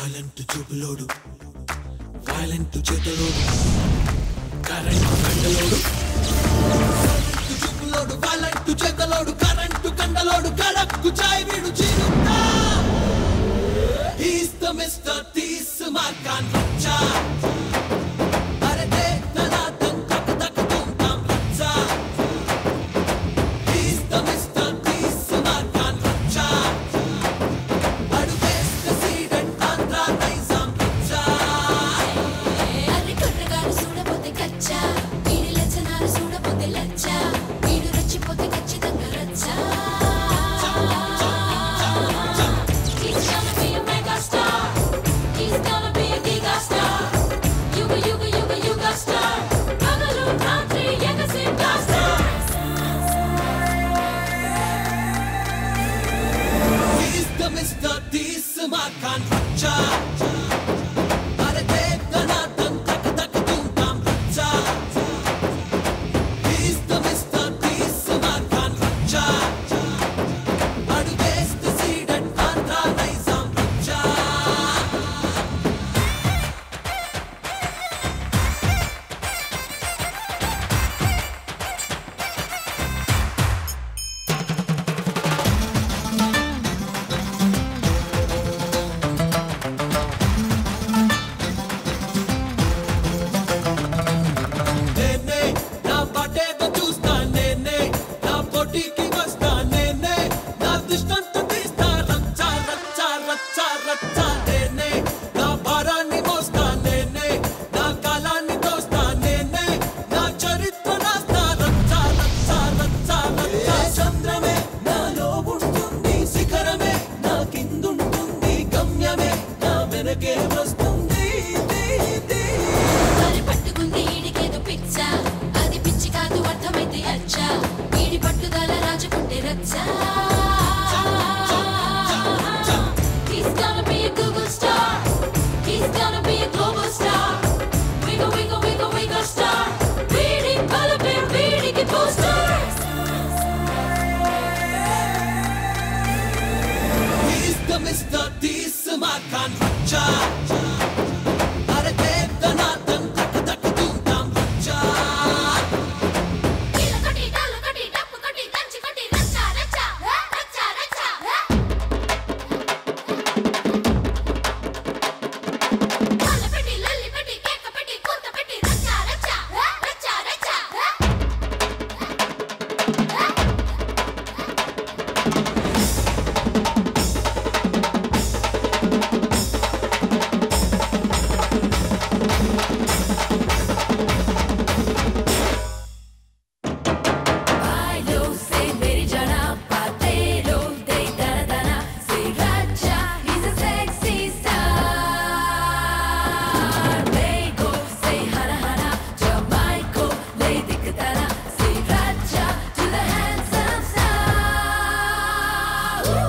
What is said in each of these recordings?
Violent చూపులోడు violent చేతులోడు current కండలోడు చూపులోడు వైలెంట్ చేతలోడు కరెంటు కండలోడు కడక్కు చాయ్ వీడు చీరుతా He's the Mr. Tees Markan Racha అరే దే ధనాధన్ తక్ తక్ తుమ్ తామ్ రచ్చా He's the Mr. Tees Markan Racha అడుగేస్తే సీడెంట్ Andhra Nizam రచ్చా అర్రి కుర్రగాడు చూడబోతే కచ్చా వీడి లచ్చనాలు చూడబోతే లచ్చా వీడు రెచ్చిపోతే ఖచ్చితంగా రచ్చా He's gonna be a mega star. He's gonna be a giga star. Yuga, yuga, yuga, yuga star. పగలు రాత్రి ఎగసి star. He's the Mr. Tees Markan Racha అరే దే ధనాధన్ తక్ తక్ తుమ్ తామ్ రచ్చా He's the Mr. Tees Markan Racha అడుగేస్తే సీడెంట్ Andhra Nizam రచ్చా నేనే నా పటేదో చూస్తా నేనే నా పోటీకి వస్తా నేనే నా దుష్టంతో తీస్తా రచ్చా రచ్చా రచ్చా రచ్చా నేనే నా భారాన్ని మోస్తా నేనే నా కాలాన్ని తోస్తా నేనే నా చరిత్ర రాస్తా రచ్చా రచ్చా రచ్చా రచ్చా చంద్రమే నాలో ఉంటుంది శిఖరమే నా కిందుంటుంది గమ్యమే నా వెనకే వస్తుంది దీ, దీ. మరి పట్టుకుంది ఈడికేదో పిచ్చ అది పిచ్చి కాదు అర్థమైతే అచ్చా ఈడి పట్టుదల రాజుకుంటే రచ్చా He's gonna be a Google star. He's gonna be a global star. Wiggle, wiggle, wiggle, wiggle star. వీడి బలపే వీడికి poster. He's the Mr. Tees Markan Racha అరే దే ధనాధన్ తక్ తక్ తుమ్ తామ్ రచ్చా కీల కొట్టి, డాలు కొట్టి, డప్పు కొట్టి, దంచి కొట్టి, రచ్చా, రచ్చా, రచ్చా, రచ్చా. పాల పెట్టి, లల్లి పెట్టి, కేక పెట్టి, కూత పెట్టి, రచ్చా, రచ్చా, రచ్చా, రచ్చా. Bailo, say meri jana, patelo, dey dana dana, say raja, he's a sexy star. Lego, say hana hana, Jamaica, lay dikatana, say raja to the handsome star. Woo!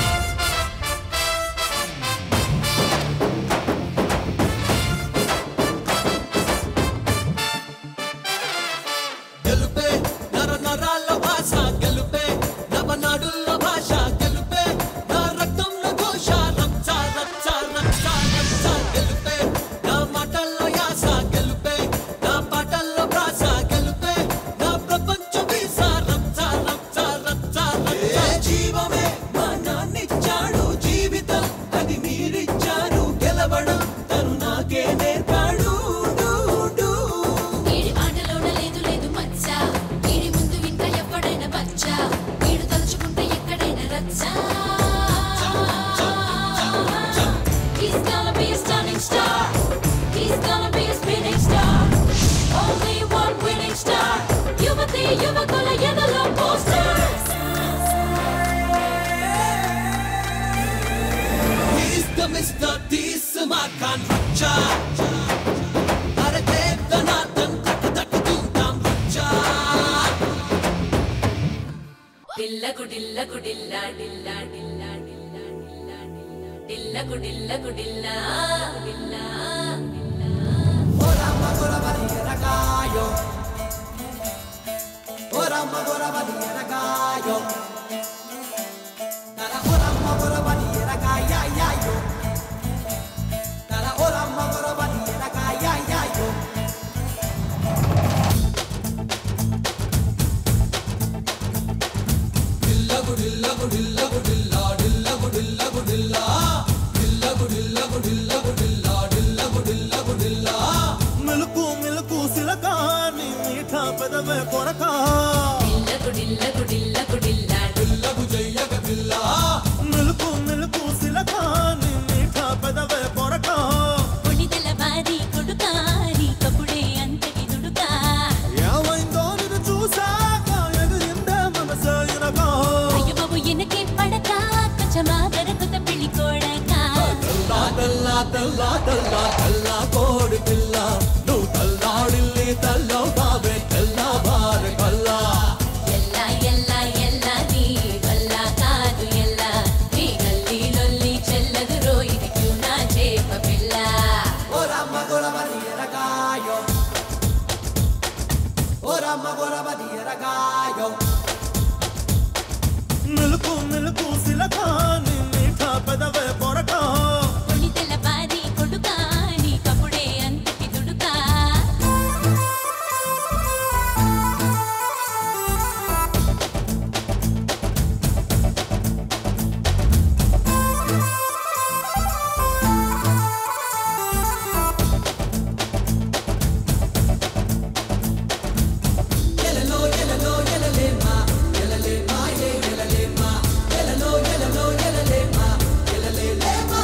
గెలుపే నర నరాల భాష గెలుపే నవనాడుల భాష గెలుపే నా రక్తంలో ఘోష రచ్చ రచ్చ రచ్చ రచ్చ గెలుపే నా మాటల్లో యాస గెలుపే నా పాటల్లో ప్రాస గెలుపే నా ప్రపంచ వీస రచ్చ రచ్చ రచ్చ రచ్చ జీవమే మా నాన్నిచ్చాడు జీవితం అది మీరిచ్చారు గెలవడం తను నాకే నేర్పాడు డూ, డూ. ఈడి మాటలోన లేదు లేదు మచ్చ ఈడి ముందు ఇంకా ఎప్పుడైనా బచ్చ ఈడు తలుచుకుంటే ఎక్కడైనా రచ్చ He's gonna be a stunning star He's gonna be a spinning star Only one winning star యువతి యువకుల ఎదలో posters He's the Mr. Tees Markan Racha అరే దే ధనాధన్ తక్ తక్ తుమ్ తామ్ రచ్చా డిల్లకు డిల్లకు డిల్లా డిల్లా డిల్లా డిల్లా డిల్లా డిల్లా డిల్లకు డిల్లకు డిల్లా డిల్లా Ora magora vadiera gaio మిలుకు మిలుకు సిలక నీ మీఠా పెదవే కొరక డిల్లకు డిల్లకు డిల్లకు డిల్లా మిలుకు మిలుకు సిలక నీ మీఠా పెదవే కొరక పొడిదల బారి కొడుకా నీకప్పుడే అంతటి దుడుకా ఏమైందో నిన్ను చూసాక ఎగిరిందే మనసైనక అయ్య బాబు ఎనకే పడక కచమా దొరకుత పెళ్లి కోడకా తెల్లా తెల్లా తెల్లా తెల్లా తెల్లా కోడి పిల్ల నువ్వు తల్లాడిల్లి తల్లో బాబే తెల్లా బారు కల్లా ఎల్ల ఎల్ల ఎల్ల నీ వల్ల కాదు ఎల్ల నీ గల్లీ లొల్లి చెల్లదు రోయిది క్యూ నా చేప పిల్ల ఓ రామ గోరమది ఎరగాయో ఓ రామ గోరమది ఎరగాయో మిలుకు మిలుకు సిలక నీ మీఠా పెదవే కొరక పొడిదల బారి కొడుకా నీకప్పుడే అంతటి దుడుకా ఎలలో ఎలలో ఎలలేమా ఎలలేమా ఏ ఎలలేమా ఎలలో ఎలలో ఎలలేమా ఎలలేమా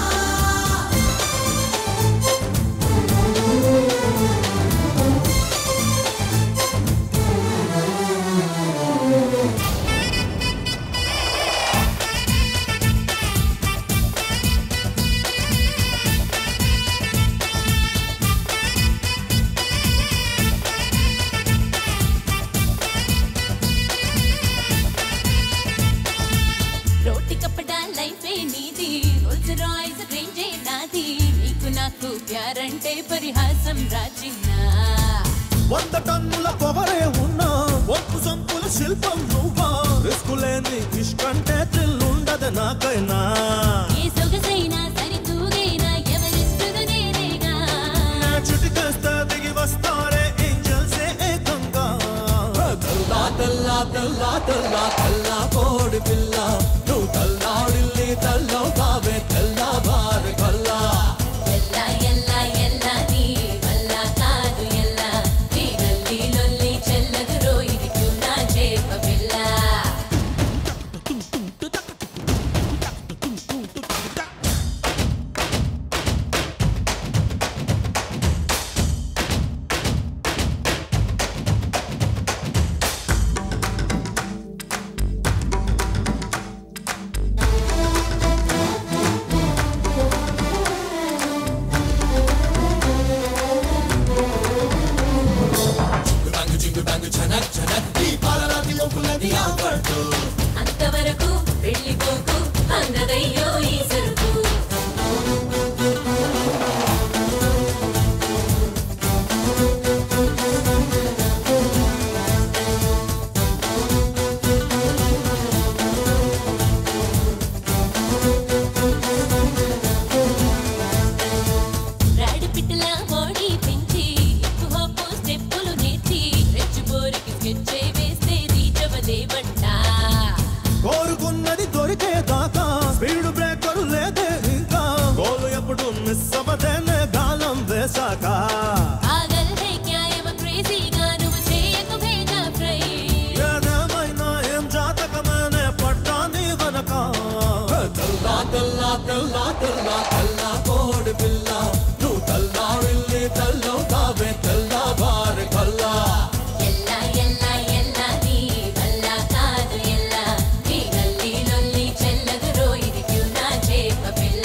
రోటి కప్పడా లైఫే నీది రోల్స్ రాయ్స్ రేంజే నాది నీకు నాకు ప్యారంటే పరిహాసం రాజిన్నా వంద టన్నుల పొగరే ఉన్నా ఒప్పు సంపుల శిల్పం నువ్వా రిస్కు లేని ఇష్టంటే త్రిల్లుండదు నాకైనా ఏ సొగసైనా సరితూగైనా ఎవరిస్తుడు నేనేగా నా చుటికేస్తే దిగి వస్తారే ఏంజల్సే ఏకంగా తెల్లా తెల్లా తెల్లా తెల్లా తెల్లా కోడి పిల్ల నువ్వు తల్లాడిల్లి తల్లో బాబే తెల్లా బారు కల్లా ఎల్ల ఎల్ల ఎల్ల నీ వల్ల కాదు ఎల్ల నీ గల్లీ లొల్లి చెల్లదు రోయిది క్యూ నా చేప పిల్ల జింగు జింగు డంగు చనక్ చనక్ ఈ పాలరాతి ఒప్పులని ఆపట్టు అంతవరకు వెళ్ళిపోకు అందదయ్యో ఈ సరుకు రాడి పిట్టల బాడీ పెంచి హిప్ హాప్ స్టెప్పులు నేర్చి రెచ్చిపోరికి స్కెచ్ వేస్తే రీచవలేవంట కోరుకున్నది దొరికే దాకా స్పీడ్ బ్రేకర్ లేదే ఇంకా గోలు ఎప్పుడు మిస్ అవ్వదేనే గాలం వేశాక ఆగల్ హే క్యా ఎవ క్రేజీగా నువ్వు చేయకు భేజా ఫ్రై ఏదేమైనా ఏం జాతకమేనే పట్టాని వెనక తెల్లా తెల్లా తెల్లా తెల్లా తెల్లా కోడి పిల్ల నువ్వు తల్లాడిల్లి తల్లో బాబే తెల్లా బారు కల్లా ఎల్ల ఎల్ల ఎల్ల నీ వల్ల కాదు ఎల్ల నీ గల్లీ లొల్లి చెల్లదు రోయిది క్యూ నా చేప పిల్ల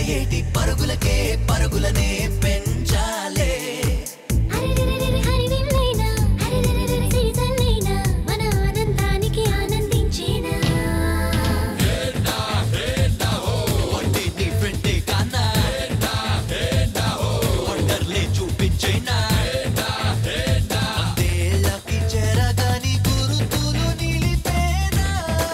ఏటి పరుగులకే పరుగులనే పెంచాలే అరెరెరెరెరె హరివిల్లైనా, అరెరెరెరెరె సిరిజల్లైనా, మన ఆనందానికి ఆనందించేనా వంటి నీ ఫ్రెండే కానా వండర్లే చూపించేనా అందేళ్ళకి చెరగని గురుతులు నిలిపేనా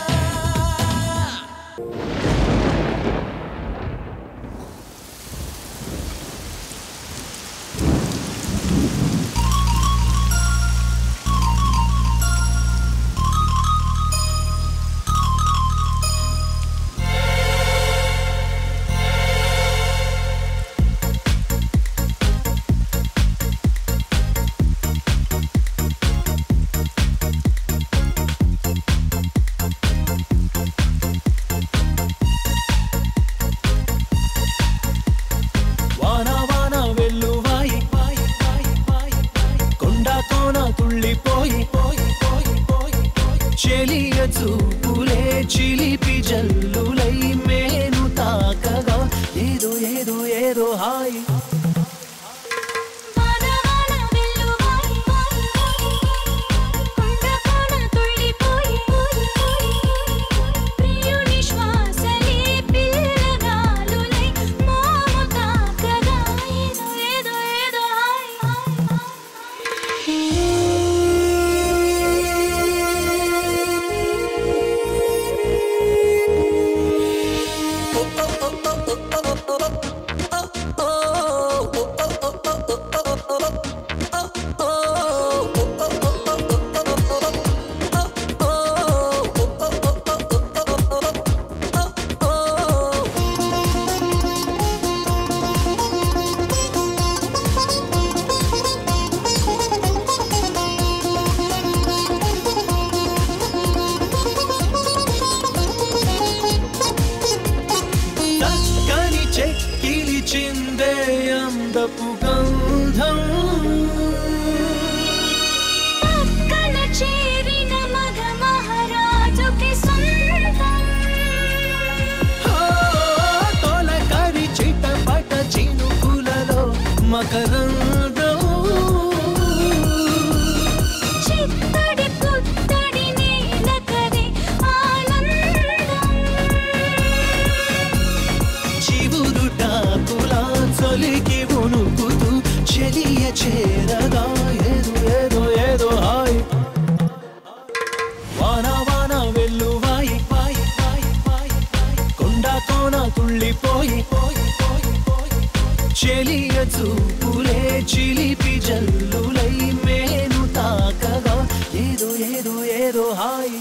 వాన వాన వెల్లువాయి వాయి, వాయి, వాయి, వాయి. కొండ కోన తుళ్ళిపోయి పోయి, పోయి, పోయి, పోయి. చెలియ చూపులే చిలిపి జల్లులై మేను తాకగా ఏదో ఏదో ఏదో హాయి వాన వాన వెల్లువాయి, వాయి, వాయి, కొండ కోన తుళ్ళిపోయి, పోయి, పోయి, ప్రియుని శ్వాసలే పిల్లగాలులై మోము తాకగా ఏదో ఏదో ఏదో హాయ్ చక్కని చెక్కిలి చిందే అందపు గంధం పక్కన చేరిన మగ మహారాజుకి సొంతం ఆ, తొలకరి చిటపట చినుకులలో మకరందం చిత్తడి పుత్తడి నేలకది ఆనందం చివురుటాకులా చలికి ఉణుకుతూ చెలియ చేరగా ఏదో ఏదో ఏదో హాయ్ వాన వాన వెల్లువాయి వాయి, వాయి, వాయి, వాయి. కొండ కోన తుళ్ళిపోయి పోయి, పోయి, పోయి. చెలియ చూపులే చిలిపి జల్లులై మేను తాకగా ఏదో ఏదో ఏదో హాయ్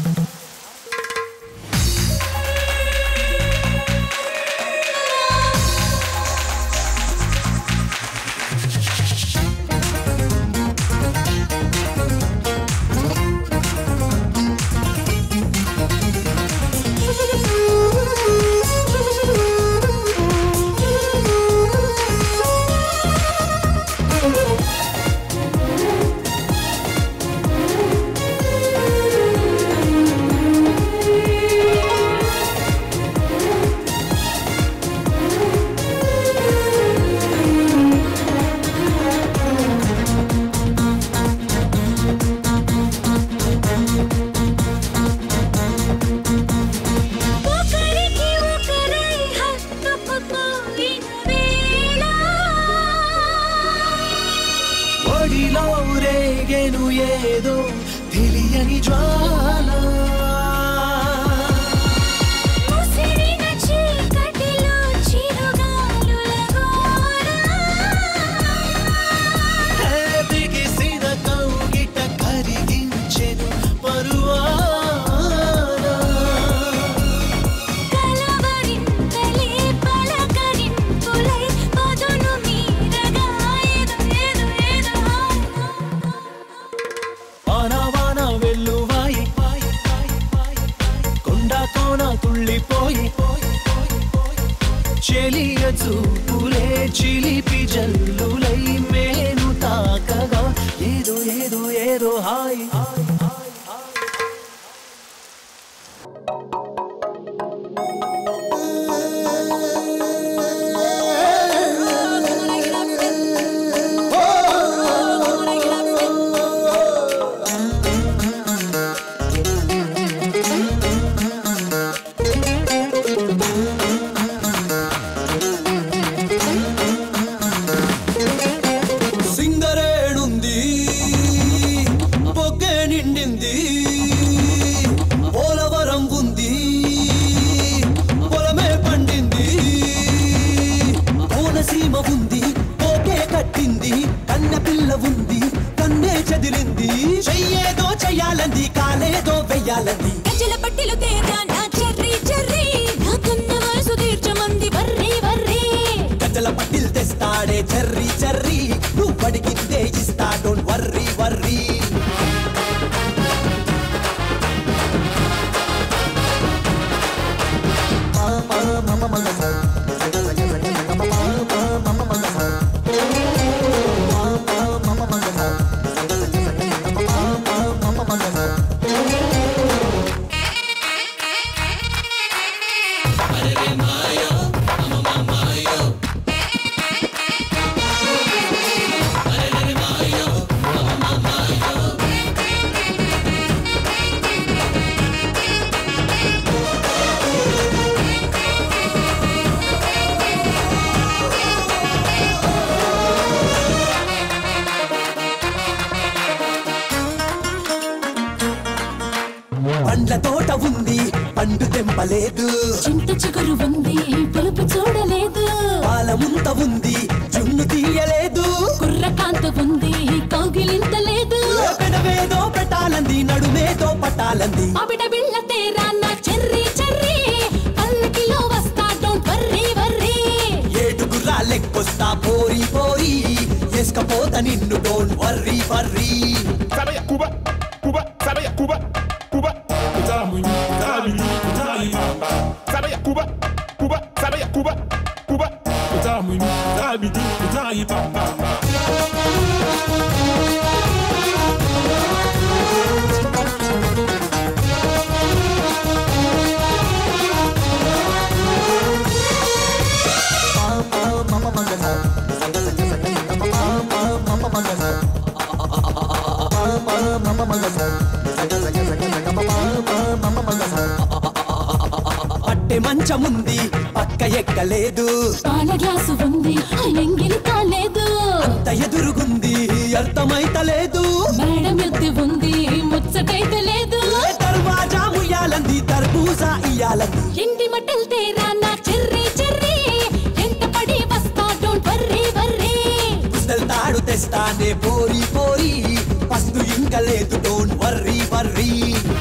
ఒకరికి ఒకరై హత్తుకుపోయిన వేళ ఒడిలో రేగెను ఏదో తెలియని జ్వాల ముసిరిన చీకటిలో చిరుగాలుల గోర హే బిగిసిన కౌగిట కరిగించెను పరువాన కలవరింతలే పలకరింపులై పదును మీరగా ఏదో ఏదో ఏదో వాన వాన వెల్లువాయి వాయి, వాయి, వాయి, వాయి. కొండ కోన తుళ్ళిపోయి పోయి, పోయి, పోయి. చెలియ చూపులే చిలిపి జల్లులై మేను తాకగా ఏదో ఏదో ఏదో హాయ్ హాయ్, హాయ్, హాయ్. ఆ చీమ ఉంది పోకే కట్టింది కన్న పిల్ల ఉంది కన్నే చెదిరింది చెయ్యేదో చెయ్యాలంది కాలేదో వెయ్యాలంది గజ్జల పట్టిలు తేగా నా చెర్రీ చెర్రీ నా కన్న వయసు తీర్చమంది వర్రీ వర్రీ గజల పట్టిల్ తెస్తాడే చెర్రీ చెర్రీ నువ్వు అడిగిందే ఇస్తా డోంట్ వర్రీ వర్రీ పండ్ల తోట ఉంది పండు తెంపలేదు చింత చిగురు ఉంది పులుపు చూడలేదు పాల ముంత ఉంది జున్ను తీయలేదు కుర్ర కాంత ఉంది కౌగిలింత లేదు పెదవేదో పెట్టాలంది నడుమేదో పట్టాలంది అబిడ బిళ్ళ తేరా నా చెర్రీ చెర్రీ పల్లకిలో వస్తా డోంట్ వర్రీ వర్రీ ఏడుగురా లెక్కొస్తా పోరి పోరి వేసుకపోత నిన్ను don't worry worry Sabe Cuba, Cuba, sabe Cuba, Cuba. Utamunyi, utamili, utali mamba. Sabe Cuba, Cuba, sabe Cuba, Cuba. Utamunyi, utamili, utali mamba. పట్టె మంచముంది పక్క ఎక్కలేదు పాల గ్లాసు ఉంది ఎంగిలి కాలేదు అంత ఎదురుగుంది అర్థమైతలేదు మేడం ఎద్దు ఉంది ముచ్చటైతే లేదు ఏ దర్వాజా ముయ్యాలంది తర్బూజా ఇయ్యాలంది ఇంటి మట్టలు తేరా నా చెర్రీ చెర్రీ ఎంత పడి వస్తా డోంట్ వర్రీ వర్రీ పుస్తల్ తాడు తెస్తానే పోరి పోరి పస్తు ఇంక లేదు డోంట్ వర్రీ వర్రీ